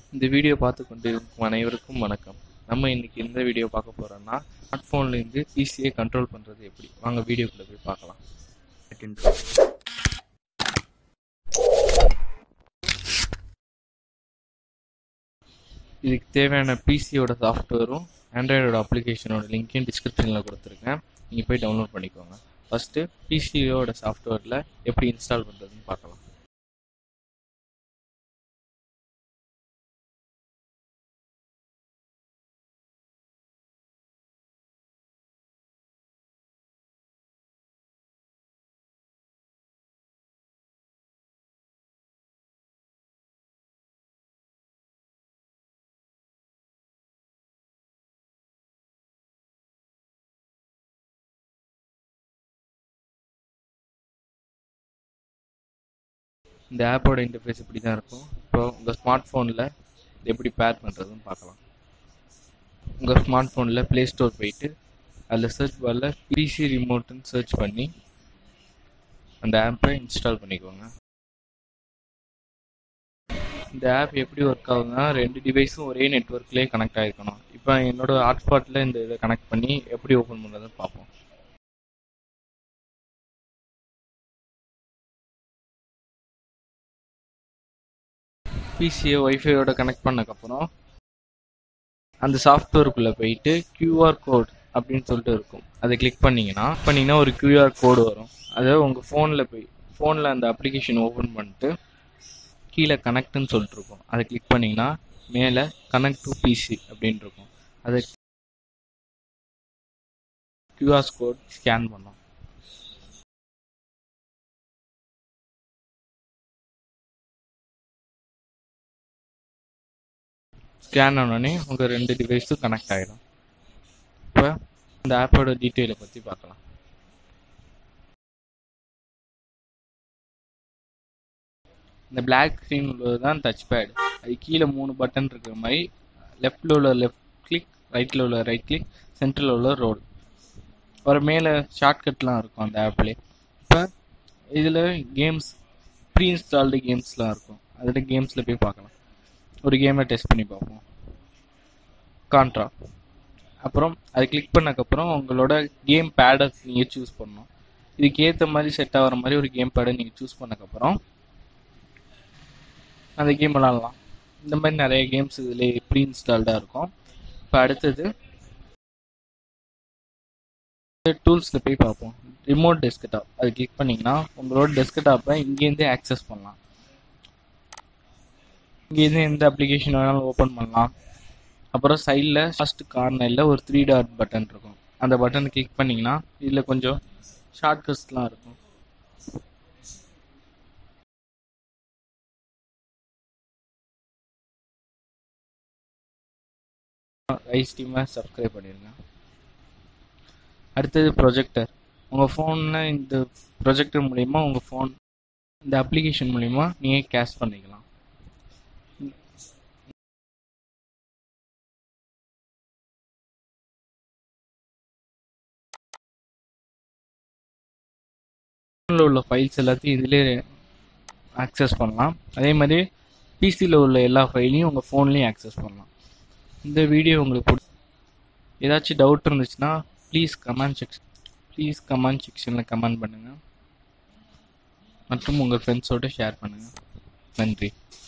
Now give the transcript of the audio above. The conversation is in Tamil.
இந்த வீடியோ பார்த்து கொண்டிருக்கும் அனைவருக்கும் வணக்கம் நம்ம இன்னைக்கு இந்த வீடியோ பார்க்க போறோம்னா ஸ்மார்ட் ஃபோன்லேருந்து பிசியை கண்ட்ரோல் பண்ணுறது எப்படி வாங்க வீடியோக்குள்ளே போய் பார்க்கலாம் இதுக்கு தேவையான பிசியோட சாஃப்ட்வேரும் ஆண்ட்ராய்டோட அப்ளிகேஷனோட லிங்க்கையும் டிஸ்கிரிப்ஷனில் கொடுத்துருக்கேன் நீங்கள் போய் டவுன்லோட் பண்ணிக்கோங்க ஃபஸ்ட்டு பிசியோட சாஃப்ட்வேரில் எப்படி இன்ஸ்டால் பண்ணுறதுன்னு பார்க்கலாம் இந்த ஆப்போட இன்டர்ஃபேஸ் இப்படி தான் இருக்கும் இப்போ உங்கள் ஸ்மார்ட் ஃபோனில் எப்படி பேர் பண்ணுறதுன்னு பார்க்கலாம் உங்கள் ஸ்மார்ட் ஃபோனில் ப்ளே ஸ்டோர் போயிட்டு அதில் சர்ச் பாரில் பிசி ரிமோட்டுன்னு சர்ச் பண்ணி அந்த ஆப்பை இன்ஸ்டால் பண்ணிக்கோங்க இந்த ஆப் எப்படி ஒர்க் ஆகுதுன்னா ரெண்டு டிவைஸும் ஒரே நெட்ஒர்க்லேயே கனெக்ட் ஆகிருக்கணும் இப்போ என்னோட ஹாட்ஸ்பாட்டில் இந்த இதை கனெக்ட் பண்ணி எப்படி ஓப்பன் பண்ணுறதுன்னு பார்ப்போம் பிசியை ஒய்ஃபையோட கனெக்ட் பண்ணக்கப்புறம் அந்த சாஃப்ட்வேருக்குள்ளே போயிட்டு கியூஆர் கோட் அப்படின்னு சொல்லிட்டு இருக்கும் அதை கிளிக் பண்ணிங்கன்னா பண்ணிங்கன்னா ஒரு கியூஆர் கோடு வரும் அதை உங்கள் ஃபோனில் போய் ஃபோனில் அந்த அப்ளிகேஷன் ஓப்பன் பண்ணிட்டு கீழே கனெக்ட்னு சொல்லிட்டு இருக்கும் அதை கிளிக் பண்ணிங்கன்னா மேலே கனெக்ட் டு பிசி அப்படின்னு இருக்கும் அதை கியூஆர் கோட் ஸ்கேன் பண்ணோம் ஸ்கேன் ஆனோடனே உங்கள் ரெண்டு டிவைஸும் கனெக்ட் ஆகிடும் இப்போ இந்த ஆப்போட டீட்டெயிலை பற்றி பார்க்கலாம் இந்த பிளாக் ஸ்க்ரீன் உள்ளது தான் டச் பேட் அது கீழே மூணு பட்டன் இருக்கிற மாதிரி லெஃப்டில் உள்ள லெஃப்ட் கிளிக் ரைட்டில் உள்ள ரைட் கிளிக் சென்டரில் உள்ள ரோல் ஒரு மேலே ஷார்ட்கட்லாம் இருக்கும் அந்த ஆப்லேயே இப்போ இதில் கேம்ஸ் ப்ரீ இன்ஸ்டால்டு கேம்ஸ்லாம் இருக்கும் அதில் கேம்ஸில் போய் பார்க்கலாம் ஒரு கேமை டெஸ்ட் பண்ணி பார்ப்போம் கான்ட்ரா அப்புறம் அது கிளிக் பண்ணக்கப்புறம் உங்களோட கேம் பேடை நீங்கள் சூஸ் பண்ணணும் இதுக்கு ஏற்ற மாதிரி செட் ஆகிற மாதிரி ஒரு கேம் பேடை நீங்கள் சூஸ் பண்ணக்கப்புறம் அந்த கேம் விளாட்லாம் இந்த மாதிரி நிறைய கேம்ஸ் இதில் ப்ரீ இன்ஸ்டால்டாக இருக்கும் இப்போ அடுத்தது டூல்ஸில் போய் பார்ப்போம் ரிமோட் டெஸ்க்டாப் அது கிளிக் பண்ணிங்கன்னா உங்களோட டெஸ்க்டாப்பை இங்கேருந்தே ஆக்சஸ் பண்ணலாம் இங்கேருந்து எந்த அப்ளிகேஷன் வேணாலும் ஓப்பன் பண்ணலாம் அப்புறம் சைடில் ஃபஸ்ட் கார்னரில் ஒரு த்ரீ டாட் பட்டன் இருக்கும் அந்த பட்டனை கிளிக் பண்ணிங்கன்னா இதில் கொஞ்சம் ஷார்ட்கட்ஸ்லாம் இருக்கும் ரைஸ் டீமை சப்ஸ்கிரைப் பண்ணிடுங்க அடுத்தது ப்ரொஜெக்டர் உங்கள் ஃபோனில் இந்த ப்ரொஜெக்டர் மூலிமா உங்கள் ஃபோன் இந்த அப்ளிகேஷன் மூலிமா நீங்கள் கேஷ் பண்ணிக்கலாம் ஃபோனில் உள்ள ஃபைல்ஸ் எல்லாத்தையும் இதிலே ஆக்சஸ் பண்ணலாம் அதே மாதிரி பிசியில் உள்ள எல்லா ஃபைலையும் உங்கள் ஃபோன்லேயும் ஆக்சஸ் பண்ணலாம் இந்த வீடியோ உங்களுக்கு பிடி ஏதாச்சும் டவுட் இருந்துச்சுன்னா please comment section please comment செக்ஷனில் கமெண்ட் பண்ணுங்கள் மற்றும் உங்கள் ஃப்ரெண்ட்ஸோடு ஷேர் பண்ணுங்கள் நன்றி